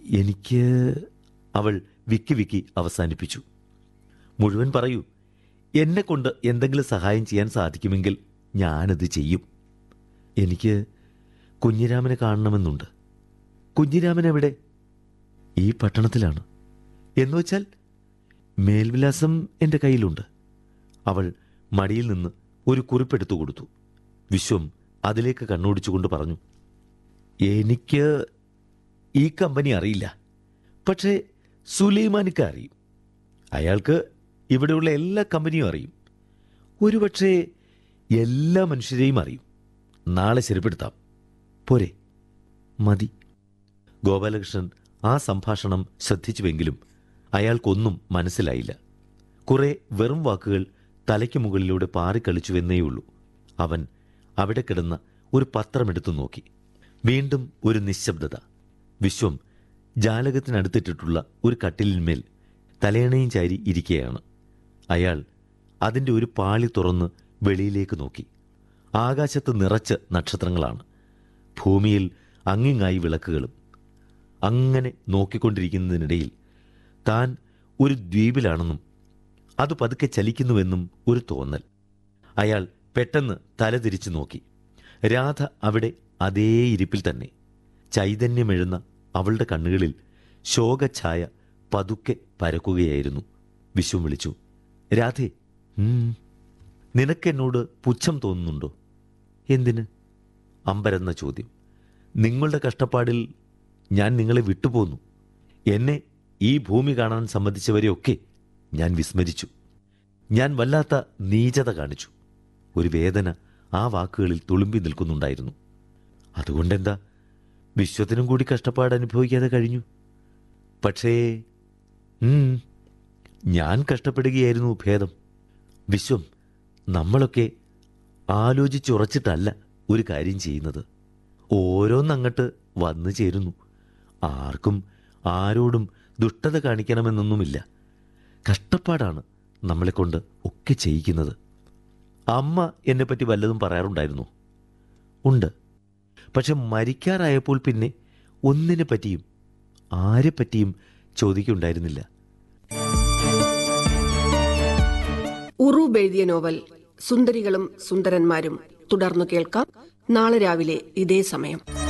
എനിക്ക് അവൾ വിക്കി വിക്കി അവസാനിപ്പിച്ചു മുഴുവൻ പറയൂ എന്നെ കൊണ്ട് എന്തെങ്കിലും സഹായം ചെയ്യാൻ സാധിക്കുമെങ്കിൽ ഞാനത് ചെയ്യും എനിക്ക് കുഞ്ഞിരാമനെ കാണണമെന്നുണ്ട് കുഞ്ഞിരാമൻ എവിടെ ഈ പട്ടണത്തിലാണ് എന്നുവെച്ചാൽ മേൽവിലാസം എൻ്റെ കയ്യിലുണ്ട് അവൾ മടിയിൽ നിന്ന് ഒരു കുറിപ്പെടുത്തു കൊടുത്തു വിശ്വം അതിലേക്ക് കണ്ണോടിച്ചുകൊണ്ട് പറഞ്ഞു എനിക്ക് ഈ കമ്പനി അറിയില്ല പക്ഷേ സുലൈമാനിക്ക് അറിയും അയാൾക്ക് ഇവിടെയുള്ള എല്ലാ കമ്പനിയും അറിയും ഒരുപക്ഷേ എല്ലാ മനുഷ്യരെയും അറിയും നാളെ ശരിപ്പെടുത്താം പോരെ മതി ഗോപാലകൃഷ്ണൻ ആ സംഭാഷണം ശ്രദ്ധിച്ചുവെങ്കിലും അയാൾക്കൊന്നും മനസ്സിലായില്ല കുറെ വെറും വാക്കുകൾ തലയ്ക്ക് മുകളിലൂടെ പാറിക്കളിച്ചുവെന്നേയുള്ളൂ അവൻ അവിടെ കിടന്ന ഒരു പത്രമെടുത്തു നോക്കി വീണ്ടും ഒരു നിശബ്ദത വിശ്വം ജാലകത്തിനടുത്തിട്ടിട്ടുള്ള ഒരു കട്ടിലിന്മേൽ തലയണയും ചാരി ഇരിക്കുകയാണ് അയാൾ അതിൻ്റെ ഒരു പാളി തുറന്ന് വെളിയിലേക്ക് നോക്കി ആകാശത്ത് നിറച്ച് നക്ഷത്രങ്ങളാണ് ഭൂമിയിൽ അങ്ങിങ്ങായി വിളക്കുകളും അങ്ങനെ നോക്കിക്കൊണ്ടിരിക്കുന്നതിനിടയിൽ താൻ ഒരു ദ്വീപിലാണെന്നും അത് പതുക്കെ ചലിക്കുന്നുവെന്നും ഒരു തോന്നൽ അയാൾ പെട്ടെന്ന് തല തിരിച്ചു നോക്കി രാധ അവിടെ അതേ ഇരിപ്പിൽ തന്നെ ചൈതന്യമെഴുന്ന അവളുടെ കണ്ണുകളിൽ ശോകഛായ പതുക്കെ പരക്കുകയായിരുന്നു വിശ്വം വിളിച്ചു രാധേ ഉം, നിനക്കെന്നോട് പുച്ഛം തോന്നുന്നുണ്ടോ എന്തിന് അമ്പരന്ന ചോദ്യം നിങ്ങളുടെ കഷ്ടപ്പാടിൽ ഞാൻ നിങ്ങളെ വിട്ടുപോന്നു എന്നെ ഈ ഭൂമി കാണാൻ സമ്മതിച്ചവരെയൊക്കെ ഞാൻ വിസ്മരിച്ചു ഞാൻ വല്ലാത്ത നീചത കാണിച്ചു ഒരു വേദന ആ വാക്കുകളിൽ തുളുമ്പി നിൽക്കുന്നുണ്ടായിരുന്നു അതുകൊണ്ടെന്താ വിശ്വത്തിനും കൂടി കഷ്ടപ്പാട് അനുഭവിക്കാതെ കഴിഞ്ഞു പക്ഷേ ഉം, ഞാൻ കഷ്ടപ്പെടുകയായിരുന്നു ഭേദം വിശ്വം നമ്മളൊക്കെ ആലോചിച്ചുറച്ചിട്ടല്ല ഒരു കാര്യം ചെയ്യുന്നത് ഓരോന്നങ്ങട്ട് വന്നു ചേരുന്നു ആർക്കും ആരോടും ദുഷ്ടത കാണിക്കണമെന്നൊന്നുമില്ല കഷ്ടപ്പാടാണ് നമ്മളെക്കൊണ്ട് ഒക്കെ ചെയ്യിക്കുന്നത് അമ്മ എന്നെപ്പറ്റി വല്ലതും പറയാറുണ്ടായിരുന്നു ഉണ്ട് പക്ഷെ മരിക്കാറായപ്പോൾ പിന്നെ ഒന്നിനെ പറ്റിയും ആരെപ്പറ്റിയും ചോദിക്കുണ്ടായിരുന്നില്ല ഉറൂബ് എഴുതിയ നോവൽ സുന്ദരികളും സുന്ദരന്മാരും തുടർന്നു കേൾക്കാം നാളെ രാവിലെ ഇതേ സമയം